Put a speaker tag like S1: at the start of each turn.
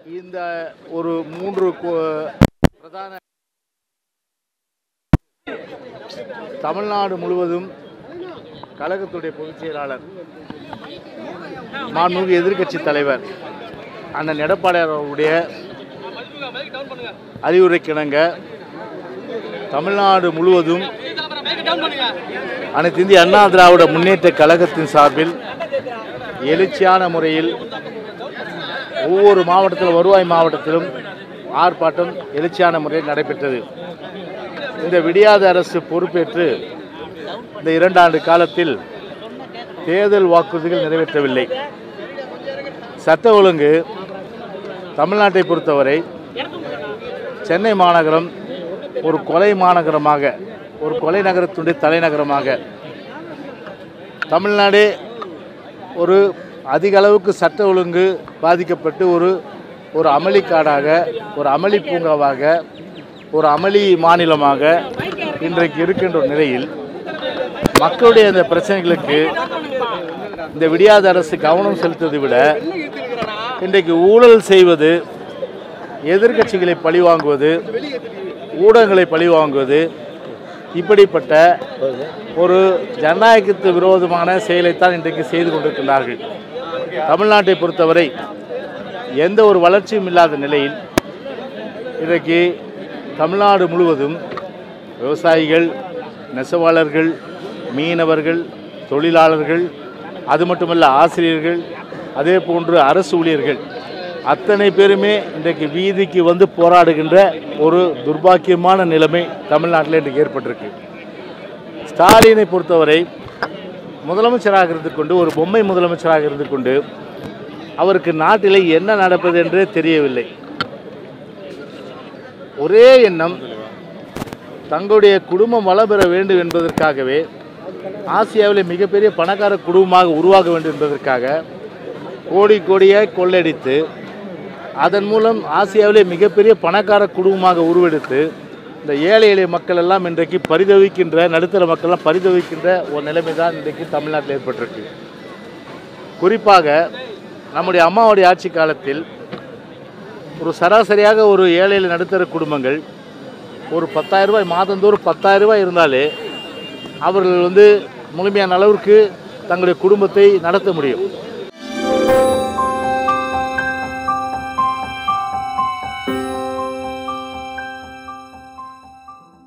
S1: இந்த ஒரு மூன்று கு- பிரதான தமிழ்நாடு முழுவதும் கழகத்துடைய பொதுச் செயலாளர் மாண்புமிகு எதிர்க்கட்சி தலைவர் அண்ணன் எடப்பாடியார் அவருடைய அறிவுரைக்கிணங்க தமிழ்நாடு முழுவதும் அனைத்து இந்திய அண்ணா திராவிட முன்னேற்ற கழகத்தின் சார்பில் எழுச்சியான முறையில் ஒவ்வொரு மாவட்டத்திலும் வருவாய் மாவட்டத்திலும் ஆர்ப்பாட்டம் எழுச்சியான முறையில் நடைபெற்றது இந்த விடியாத அரசு பொறுப்பேற்று இந்த இரண்டாண்டு காலத்தில் தேர்தல் வாக்குறுதிகள் நிறைவேற்றவில்லை சட்ட ஒழுங்கு தமிழ்நாட்டை பொறுத்தவரை சென்னை மாநகரம் ஒரு கொலை மாநகரமாக ஒரு கொலை நகரத்துடைய தலைநகரமாக தமிழ்நாடே ஒரு அதிக அளவுக்கு சட்ட ஒழுங்கு பாதிக்கப்பட்டு ஒரு ஒரு அமளிக்காடாக ஒரு அமளி பூங்காவாக ஒரு அமளி மாநிலமாக இன்றைக்கு இருக்கின்ற ஒரு நிலையில் மக்களுடைய இந்த பிரச்சனைகளுக்கு இந்த விடியாத அரசு கவனம் செலுத்துவதை விட இன்றைக்கு ஊழல் செய்வது எதிர்க்கட்சிகளை பழிவாங்குவது ஊடகங்களை பழிவாங்குவது இப்படிப்பட்ட ஒரு ஜனநாயகத்து விரோதமான செயலைத்தான் இன்றைக்கு செய்து கொண்டிருக்கிறார்கள் தமிழ்நாட்டை பொறுத்தவரை எந்த ஒரு வளர்ச்சியும் இல்லாத நிலையில் இன்றைக்கு தமிழ்நாடு முழுவதும் விவசாயிகள் நெசவாளர்கள் மீனவர்கள் தொழிலாளர்கள் அது மட்டுமல்ல ஆசிரியர்கள் அதே போன்று அரசு ஊழியர்கள் அத்தனை பேருமே இன்றைக்கு வீதிக்கு வந்து போராடுகின்ற ஒரு துர்பாக்கியமான நிலைமை தமிழ்நாட்டில் இன்றைக்கு ஏற்பட்டிருக்கு ஸ்டாலினை பொறுத்தவரை முதலமைச்சராக இருந்து கொண்டு ஒரு பொம்மை முதலமைச்சராக இருந்து கொண்டு அவருக்கு நாட்டில் என்ன நடப்பது என்றே தெரியவில்லை ஒரே எண்ணம் தங்களுடைய குடும்பம் வளம் பெற வேண்டும் என்பதற்காகவே ஆசியாவிலே மிகப்பெரிய பணக்கார குடும்பமாக உருவாக வேண்டும் என்பதற்காக கோடி கோடியாய் கொள்ளடித்து அதன் மூலம் ஆசியாவிலே மிகப்பெரிய பணக்கார குடும்பமாக உருவெடுத்து இந்த ஏழை எளிய மக்கள் எல்லாம் இன்றைக்கு பரிதவிக்கின்ற நடுத்தர மக்கள் எல்லாம் பரிதவிக்கின்ற ஒரு நிலைமை தான் இன்றைக்கு தமிழ்நாட்டில் ஏற்பட்டிருக்கு குறிப்பாக நம்முடைய அம்மாவுடைய ஆட்சி காலத்தில் ஒரு சராசரியாக ஒரு ஏழை எளிய நடுத்தர குடும்பங்கள் ஒரு பத்தாயிரம் ரூபாய் மாதந்தோறும் பத்தாயிரம் ரூபாய் இருந்தாலே அவர்கள் வந்து முழுமையான அளவிற்கு தங்களுடைய குடும்பத்தை நடத்த முடியும்